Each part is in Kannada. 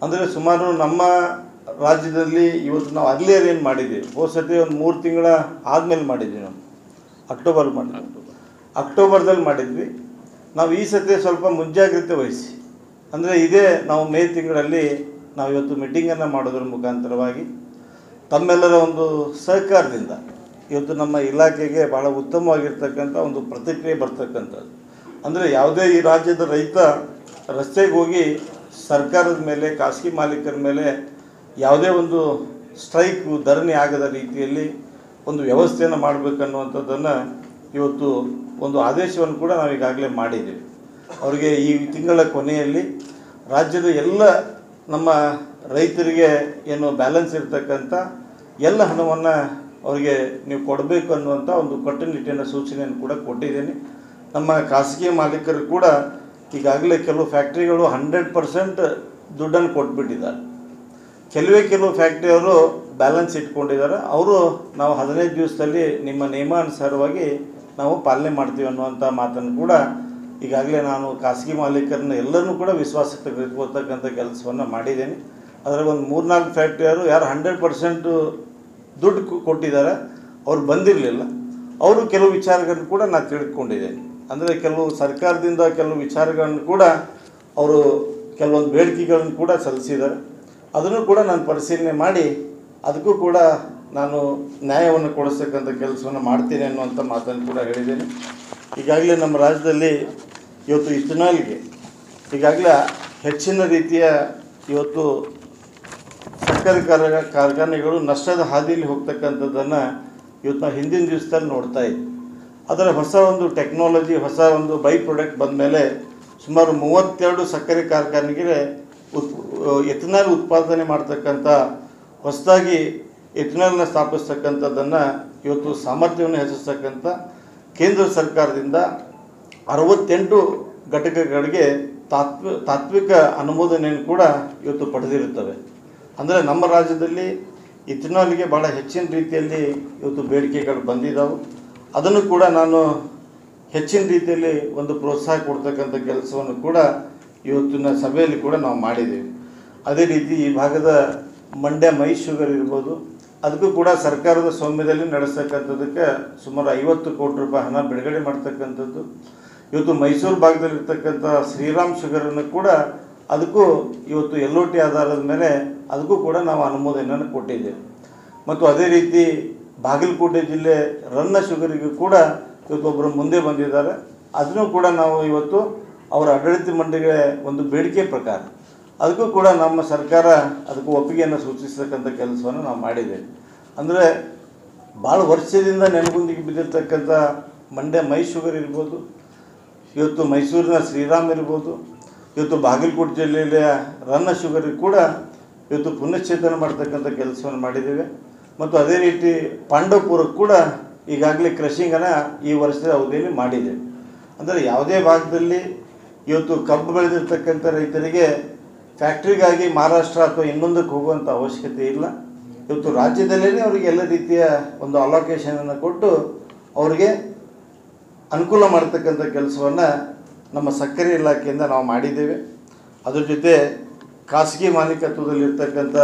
ಅಂದರೆ ಸುಮಾರು ನಮ್ಮ ರಾಜ್ಯದಲ್ಲಿ ಇವತ್ತು ನಾವು ಅರ್ಲಿಯರ್ ಏನು ಮಾಡಿದ್ದೀವಿ ಹೋದ ಸತಿ ಒಂದು ಮೂರು ತಿಂಗಳ ಆದಮೇಲೆ ಮಾಡಿದ್ವಿ ನಾವು ಅಕ್ಟೋಬರ್ ಮಾಡಿದ್ವಿ ಅಕ್ಟೋಬರ್ದಲ್ಲಿ ಮಾಡಿದ್ವಿ ನಾವು ಈ ಸತಿ ಸ್ವಲ್ಪ ಮುಂಜಾಗ್ರತೆ ವಹಿಸಿ ಅಂದರೆ ಇದೇ ನಾವು ಮೇ ತಿಂಗಳಲ್ಲಿ ನಾವು ಇವತ್ತು ಮೀಟಿಂಗನ್ನು ಮಾಡೋದ್ರ ಮುಖಾಂತರವಾಗಿ ತಮ್ಮೆಲ್ಲರ ಒಂದು ಸಹಕಾರದಿಂದ ಇವತ್ತು ನಮ್ಮ ಇಲಾಖೆಗೆ ಭಾಳ ಉತ್ತಮವಾಗಿರ್ತಕ್ಕಂಥ ಒಂದು ಪ್ರತಿಕ್ರಿಯೆ ಬರ್ತಕ್ಕಂಥದ್ದು ಅಂದರೆ ಯಾವುದೇ ಈ ರಾಜ್ಯದ ರೈತ ರಸ್ತೆಗೆ ಹೋಗಿ ಸರ್ಕಾರದ ಮೇಲೆ ಖಾಸಗಿ ಮಾಲೀಕರ ಮೇಲೆ ಯಾವುದೇ ಒಂದು ಸ್ಟ್ರೈಕು ಧರಣಿ ಆಗದ ರೀತಿಯಲ್ಲಿ ಒಂದು ವ್ಯವಸ್ಥೆಯನ್ನು ಮಾಡಬೇಕನ್ನುವಂಥದ್ದನ್ನು ಇವತ್ತು ಒಂದು ಆದೇಶವನ್ನು ಕೂಡ ನಾವು ಈಗಾಗಲೇ ಮಾಡಿದ್ದೀವಿ ಅವರಿಗೆ ಈ ತಿಂಗಳ ಕೊನೆಯಲ್ಲಿ ರಾಜ್ಯದ ಎಲ್ಲ ನಮ್ಮ ರೈತರಿಗೆ ಏನು ಬ್ಯಾಲೆನ್ಸ್ ಇರ್ತಕ್ಕಂಥ ಎಲ್ಲ ಹಣವನ್ನು ಅವರಿಗೆ ನೀವು ಕೊಡಬೇಕು ಅನ್ನುವಂಥ ಒಂದು ಕಟ್ಟುನಿಟ್ಟಿನ ಸೂಚನೆಯನ್ನು ಕೂಡ ಕೊಟ್ಟಿದ್ದೀನಿ ನಮ್ಮ ಖಾಸಗಿ ಮಾಲೀಕರು ಕೂಡ ಈಗಾಗಲೇ ಕೆಲವು ಫ್ಯಾಕ್ಟ್ರಿಗಳು ಹಂಡ್ರೆಡ್ ಪರ್ಸೆಂಟ್ ದುಡ್ಡನ್ನು ಕೊಟ್ಬಿಟ್ಟಿದ್ದಾರೆ ಕೆಲವೇ ಕೆಲವು ಫ್ಯಾಕ್ಟ್ರಿಯವರು ಬ್ಯಾಲೆನ್ಸ್ ಇಟ್ಕೊಂಡಿದ್ದಾರೆ ಅವರು ನಾವು ಹದಿನೈದು ದಿವಸದಲ್ಲಿ ನಿಮ್ಮ ನಿಯಮಾನುಸಾರವಾಗಿ ನಾವು ಪಾಲನೆ ಮಾಡ್ತೀವಿ ಅನ್ನುವಂಥ ಮಾತನ್ನು ಕೂಡ ಈಗಾಗಲೇ ನಾನು ಖಾಸಗಿ ಮಾಲೀಕರನ್ನ ಎಲ್ಲರನ್ನೂ ಕೂಡ ವಿಶ್ವಾಸಕ್ಕೆ ತೆಗೆದುಕೊಳ್ತಕ್ಕಂಥ ಕೆಲಸವನ್ನು ಮಾಡಿದ್ದೀನಿ ಅದರಾಗ ಒಂದು ಮೂರ್ನಾಲ್ಕು ಫ್ಯಾಕ್ಟ್ರಿಯವರು ಯಾರು ಹಂಡ್ರೆಡ್ ಪರ್ಸೆಂಟು ದುಡ್ಡು ಕೊ- ಕೊಟ್ಟಿದ್ದಾರೆ ಅವ್ರು ಬಂದಿರಲಿಲ್ಲ ಅವರು ಕೆಲವು ವಿಚಾರಗಳನ್ನು ಕೂಡ ನಾನು ತಿಳ್ಕೊಂಡಿದ್ದೇನೆ ಅಂದರೆ ಕೆಲವು ಸರ್ಕಾರದಿಂದ ಕೆಲವು ವಿಚಾರಗಳನ್ನು ಕೂಡ ಅವರು ಕೆಲವೊಂದು ಬೇಡಿಕೆಗಳನ್ನು ಕೂಡ ಸಲ್ಲಿಸಿದ್ದಾರೆ ಅದನ್ನು ಕೂಡ ನಾನು ಪರಿಶೀಲನೆ ಮಾಡಿ ಅದಕ್ಕೂ ಕೂಡ ನಾನು ನ್ಯಾಯವನ್ನು ಕೊಡಿಸ್ತಕ್ಕಂಥ ಕೆಲಸವನ್ನು ಮಾಡ್ತೀನಿ ಅನ್ನುವಂಥ ಮಾತನ್ನು ಕೂಡ ಹೇಳಿದ್ದೇನೆ ಈಗಾಗಲೇ ನಮ್ಮ ರಾಜ್ಯದಲ್ಲಿ ಇವತ್ತು ಇಥನಾಲ್ಗೆ ಈಗಾಗಲೇ ಹೆಚ್ಚಿನ ರೀತಿಯ ಇವತ್ತು ಸಕ್ಕರೆ ಕಾರ ಕಾರ್ಖಾನೆಗಳು ನಷ್ಟದ ಹಾದಿಯಲ್ಲಿ ಹೋಗ್ತಕ್ಕಂಥದ್ದನ್ನು ಇವತ್ತು ನಾವು ಹಿಂದಿನ ದಿವಸದಲ್ಲಿ ನೋಡ್ತಾ ಇದ್ವಿ ಅದರ ಹೊಸ ಒಂದು ಟೆಕ್ನಾಲಜಿ ಹೊಸ ಒಂದು ಬೈ ಪ್ರಾಡಕ್ಟ್ ಬಂದ ಮೇಲೆ ಸುಮಾರು ಮೂವತ್ತೆರಡು ಸಕ್ಕರೆ ಕಾರ್ಖಾನೆಗೆ ಉತ್ ಎಥನಾಲ್ ಉತ್ಪಾದನೆ ಮಾಡ್ತಕ್ಕಂಥ ಹೊಸದಾಗಿ ಎಥನಾಲ್ನ ಸ್ಥಾಪಿಸ್ತಕ್ಕಂಥದ್ದನ್ನು ಇವತ್ತು ಸಾಮರ್ಥ್ಯವನ್ನು ಹೆಚ್ಚಿಸ್ತಕ್ಕಂಥ ಕೇಂದ್ರ ಸರ್ಕಾರದಿಂದ ಅರವತ್ತೆಂಟು ಘಟಕಗಳಿಗೆ ತಾತ್ವಿ ತಾತ್ವಿಕ ಅನುಮೋದನೆಯನ್ನು ಕೂಡ ಇವತ್ತು ಪಡೆದಿರುತ್ತವೆ ಅಂದರೆ ನಮ್ಮ ರಾಜ್ಯದಲ್ಲಿ ಇಥನಾಲ್ಗೆ ಭಾಳ ಹೆಚ್ಚಿನ ರೀತಿಯಲ್ಲಿ ಇವತ್ತು ಬೇಡಿಕೆಗಳು ಬಂದಿದ್ದಾವೆ ಅದನ್ನು ಕೂಡ ನಾನು ಹೆಚ್ಚಿನ ರೀತಿಯಲ್ಲಿ ಒಂದು ಪ್ರೋತ್ಸಾಹ ಕೊಡ್ತಕ್ಕಂಥ ಕೆಲಸವನ್ನು ಕೂಡ ಇವತ್ತಿನ ಸಭೆಯಲ್ಲಿ ಕೂಡ ನಾವು ಮಾಡಿದ್ದೇವೆ ಅದೇ ರೀತಿ ಈ ಭಾಗದ ಮಂಡ್ಯ ಮೈ ಶುಗರ್ ಇರ್ಬೋದು ಅದಕ್ಕೂ ಕೂಡ ಸರ್ಕಾರದ ಸ್ವಾಮ್ಯದಲ್ಲಿ ನಡೆಸ್ತಕ್ಕಂಥದ್ದಕ್ಕೆ ಸುಮಾರು ಐವತ್ತು ಕೋಟಿ ರೂಪಾಯಿ ಹಣ ಬಿಡುಗಡೆ ಮಾಡ್ತಕ್ಕಂಥದ್ದು ಇವತ್ತು ಮೈಸೂರು ಭಾಗದಲ್ಲಿರ್ತಕ್ಕಂಥ ಶ್ರೀರಾಮ್ ಶುಗರನ್ನು ಕೂಡ ಅದಕ್ಕೂ ಇವತ್ತು ಎಲ್ ಒ ಟಿ ಆಧಾರದ ಮೇಲೆ ಅದಕ್ಕೂ ಕೂಡ ನಾವು ಅನುಮೋದನೆಯನ್ನು ಕೊಟ್ಟಿದ್ದೇವೆ ಮತ್ತು ಅದೇ ರೀತಿ ಬಾಗಲಕೋಟೆ ಜಿಲ್ಲೆ ರನ್ನ ಶುಗರಿಗೂ ಕೂಡ ಇವತ್ತು ಒಬ್ಬರು ಮುಂದೆ ಬಂದಿದ್ದಾರೆ ಅದನ್ನು ಕೂಡ ನಾವು ಇವತ್ತು ಅವರ ಆಡಳಿತ ಮಂಡಳಿಗೆ ಒಂದು ಬೇಡಿಕೆ ಪ್ರಕಾರ ಅದಕ್ಕೂ ಕೂಡ ನಮ್ಮ ಸರ್ಕಾರ ಅದಕ್ಕೂ ಒಪ್ಪಿಗೆಯನ್ನು ಸೂಚಿಸ್ತಕ್ಕಂಥ ಕೆಲಸವನ್ನು ನಾವು ಮಾಡಿದ್ದೇವೆ ಅಂದರೆ ಭಾಳ ವರ್ಷದಿಂದ ನೆನಗುಂದಿಗೆ ಬಿದ್ದಿರ್ತಕ್ಕಂಥ ಮಂಡ್ಯ ಮೈ ಶುಗರ್ ಇರ್ಬೋದು ಇವತ್ತು ಮೈಸೂರಿನ ಶ್ರೀರಾಮ್ ಇರ್ಬೋದು ಇವತ್ತು ಬಾಗಲಕೋಟೆ ಜಿಲ್ಲೆಯ ರನ್ನ ಶುಗರ್ ಕೂಡ ಇವತ್ತು ಪುನಶ್ಚೇತನ ಮಾಡ್ತಕ್ಕಂಥ ಕೆಲಸವನ್ನು ಮಾಡಿದ್ದೇವೆ ಮತ್ತು ಅದೇ ರೀತಿ ಪಾಂಡವಪುರಕ್ಕೆ ಕೂಡ ಈಗಾಗಲೇ ಕ್ರಷಿಂಗನ್ನು ಈ ವರ್ಷದ ಅವಧಿಯಲ್ಲಿ ಮಾಡಿದ್ದೇವೆ ಅಂದರೆ ಯಾವುದೇ ಭಾಗದಲ್ಲಿ ಇವತ್ತು ಕಬ್ಬು ಬೆಳೆದಿರ್ತಕ್ಕಂಥ ರೈತರಿಗೆ ಫ್ಯಾಕ್ಟ್ರಿಗಾಗಿ ಮಹಾರಾಷ್ಟ್ರ ಅಥವಾ ಇನ್ನೊಂದಕ್ಕೆ ಹೋಗುವಂಥ ಅವಶ್ಯಕತೆ ಇಲ್ಲ ಇವತ್ತು ರಾಜ್ಯದಲ್ಲೇ ಅವರಿಗೆ ಎಲ್ಲ ರೀತಿಯ ಒಂದು ಅಲೋಕೇಶನನ್ನು ಕೊಟ್ಟು ಅವರಿಗೆ ಅನುಕೂಲ ಮಾಡ್ತಕ್ಕಂಥ ಕೆಲಸವನ್ನು ನಮ್ಮ ಸಕ್ಕರೆ ಇಲಾಖೆಯಿಂದ ನಾವು ಮಾಡಿದ್ದೇವೆ ಅದ್ರ ಜೊತೆ ಖಾಸಗಿ ಮಾಲೀಕತ್ವದಲ್ಲಿರ್ತಕ್ಕಂಥ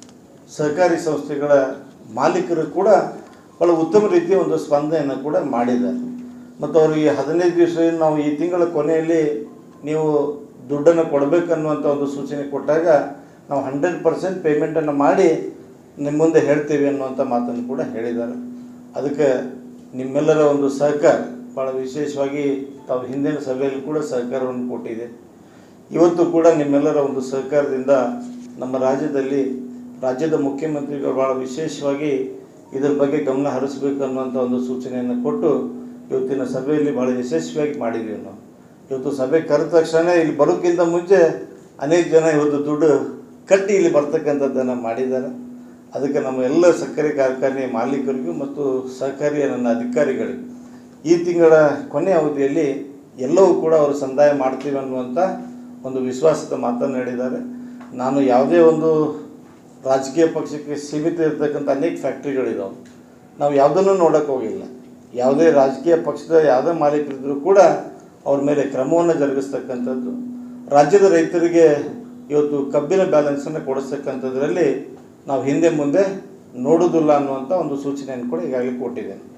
ಸಹಕಾರಿ ಸಂಸ್ಥೆಗಳ ಮಾಲೀಕರು ಕೂಡ ಭಾಳ ಉತ್ತಮ ರೀತಿಯ ಒಂದು ಸ್ಪಂದನೆಯನ್ನು ಕೂಡ ಮಾಡಿದ್ದಾರೆ ಮತ್ತು ಅವರಿಗೆ ಹದಿನೈದು ದಿವಸ ನಾವು ಈ ತಿಂಗಳ ಕೊನೆಯಲ್ಲಿ ನೀವು ದುಡ್ಡನ್ನು ಕೊಡಬೇಕನ್ನುವಂಥ ಒಂದು ಸೂಚನೆ ಕೊಟ್ಟಾಗ ನಾವು ಹಂಡ್ರೆಡ್ ಪರ್ಸೆಂಟ್ ಪೇಮೆಂಟನ್ನು ಮಾಡಿ ನಿಮ್ಮ ಮುಂದೆ ಹೇಳ್ತೀವಿ ಅನ್ನುವಂಥ ಮಾತನ್ನು ಕೂಡ ಹೇಳಿದ್ದಾರೆ ಅದಕ್ಕೆ ನಿಮ್ಮೆಲ್ಲರ ಒಂದು ಸಹಕಾರ ಭಾಳ ವಿಶೇಷವಾಗಿ ತಾವು ಹಿಂದಿನ ಸಭೆಯಲ್ಲಿ ಕೂಡ ಸಹಕಾರವನ್ನು ಕೊಟ್ಟಿದೆ ಇವತ್ತು ಕೂಡ ನಿಮ್ಮೆಲ್ಲರ ಒಂದು ಸಹಕಾರದಿಂದ ನಮ್ಮ ರಾಜ್ಯದಲ್ಲಿ ರಾಜ್ಯದ ಮುಖ್ಯಮಂತ್ರಿಗಳು ಭಾಳ ವಿಶೇಷವಾಗಿ ಇದರ ಬಗ್ಗೆ ಗಮನ ಹರಿಸಬೇಕು ಅನ್ನುವಂಥ ಒಂದು ಸೂಚನೆಯನ್ನು ಕೊಟ್ಟು ಇವತ್ತಿನ ಸಭೆಯಲ್ಲಿ ಭಾಳ ಯಶಸ್ವಿಯಾಗಿ ಮಾಡಿದ್ದೀವಿ ನಾವು ಇವತ್ತು ಸಭೆ ಕರೆದ ತಕ್ಷಣ ಇಲ್ಲಿ ಬರೋಕ್ಕಿಂತ ಮುಂಚೆ ಅನೇಕ ಜನ ಇವತ್ತು ದುಡ್ಡು ಕಟ್ಟಿ ಇಲ್ಲಿ ಬರ್ತಕ್ಕಂಥದ್ದನ್ನು ಮಾಡಿದ್ದಾರೆ ಅದಕ್ಕೆ ನಮ್ಮ ಎಲ್ಲ ಸಕ್ಕರೆ ಕಾರ್ಖಾನೆ ಮಾಲೀಕರಿಗೂ ಮತ್ತು ಸಹಕಾರಿಯ ನನ್ನ ಅಧಿಕಾರಿಗಳಿಗೂ ಈ ತಿಂಗಳ ಕೊನೆ ಅವಧಿಯಲ್ಲಿ ಎಲ್ಲವೂ ಕೂಡ ಅವರು ಸಂದಾಯ ಮಾಡ್ತೀವಿ ಅನ್ನುವಂಥ ಒಂದು ವಿಶ್ವಾಸದ ಮಾತನ್ನು ಹೇಳಿದ್ದಾರೆ ನಾನು ಯಾವುದೇ ಒಂದು ರಾಜಕೀಯ ಪಕ್ಷಕ್ಕೆ ಸೀಮಿತ ಇರತಕ್ಕಂಥ ಅನೇಕ ಫ್ಯಾಕ್ಟ್ರಿಗಳಿದಾವೆ ನಾವು ಯಾವುದನ್ನು ನೋಡೋಕ್ಕೆ ಹೋಗಿಲ್ಲ ಯಾವುದೇ ರಾಜಕೀಯ ಪಕ್ಷದ ಯಾವುದೇ ಮಾಲೀಕರಿದ್ದರೂ ಕೂಡ ಅವ್ರ ಮೇಲೆ ಕ್ರಮವನ್ನು ಜರುಗಿಸ್ತಕ್ಕಂಥದ್ದು ರಾಜ್ಯದ ರೈತರಿಗೆ ಇವತ್ತು ಕಬ್ಬಿನ ಬ್ಯಾಲೆನ್ಸನ್ನು ಕೊಡಿಸ್ತಕ್ಕಂಥದ್ರಲ್ಲಿ ನಾವು ಹಿಂದೆ ಮುಂದೆ ನೋಡೋದಿಲ್ಲ ಅನ್ನುವಂಥ ಒಂದು ಸೂಚನೆಯನ್ನು ಕೂಡ ಈಗಾಗಲೇ ಕೊಟ್ಟಿದ್ದೇನೆ